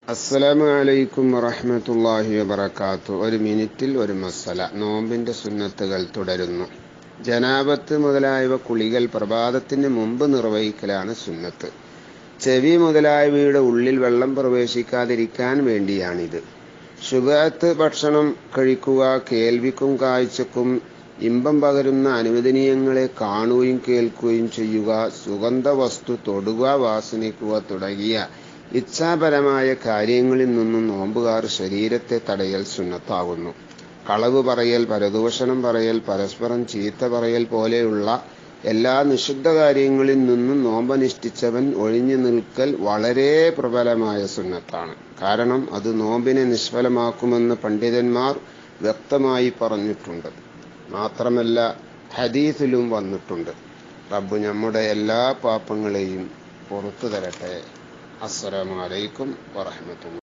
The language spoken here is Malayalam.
അസ്സലാമു അലൈക്കും വറഹ്മത്തുള്ളാഹി വബറകാത്തു ഒരു മിനിറ്റിൽ ഒരു മസല നോമ്പിന്റെ സുന്നത്തുകൾ തുടരുന്നു ജനാപത്ത് മുതലായവ കുളികൾ പ്രഭാതത്തിന് മുമ്പ് നിർവഹിക്കലാണ് സുന്നത്ത് ചെവി മുതലായവയുടെ ഉള്ളിൽ വെള്ളം പ്രവേശിക്കാതിരിക്കാൻ വേണ്ടിയാണിത് ശുഭത്ത് ഭക്ഷണം കഴിക്കുക കേൾവിക്കും കാഴ്ചക്കും ഇമ്പം പകരുന്ന അനുവദനീയങ്ങളെ കാണുകയും കേൾക്കുകയും ചെയ്യുക സുഗന്ധ വസ്തു തൊടുക വാസനിക്കുക തുടങ്ങിയ ഇച്ഛാപരമായ കാര്യങ്ങളിൽ നിന്നും നോമ്പുകാർ ശരീരത്തെ തടയൽ സുന്നത്താകുന്നു കളവ് പറയൽ പരദൂഷണം പറയൽ പരസ്പരം ചീത്ത പറയൽ പോലെയുള്ള എല്ലാ നിഷിദ്ധ കാര്യങ്ങളിൽ നിന്നും നോമ്പനുഷ്ഠിച്ചവൻ ഒഴിഞ്ഞു നിൽക്കൽ വളരെ പ്രബലമായ സുന്നത്താണ് കാരണം അത് നോമ്പിനെ നിഷ്ഫലമാക്കുമെന്ന് പണ്ഡിതന്മാർ വ്യക്തമായി പറഞ്ഞിട്ടുണ്ട് മാത്രമല്ല ഹദീസിലും വന്നിട്ടുണ്ട് റബ്ബ് നമ്മുടെ എല്ലാ പാപങ്ങളെയും പുറത്തു തരട്ടെ അസ്സലാമു അലൈക്കും വറഹ്മത്തുള്ളാഹി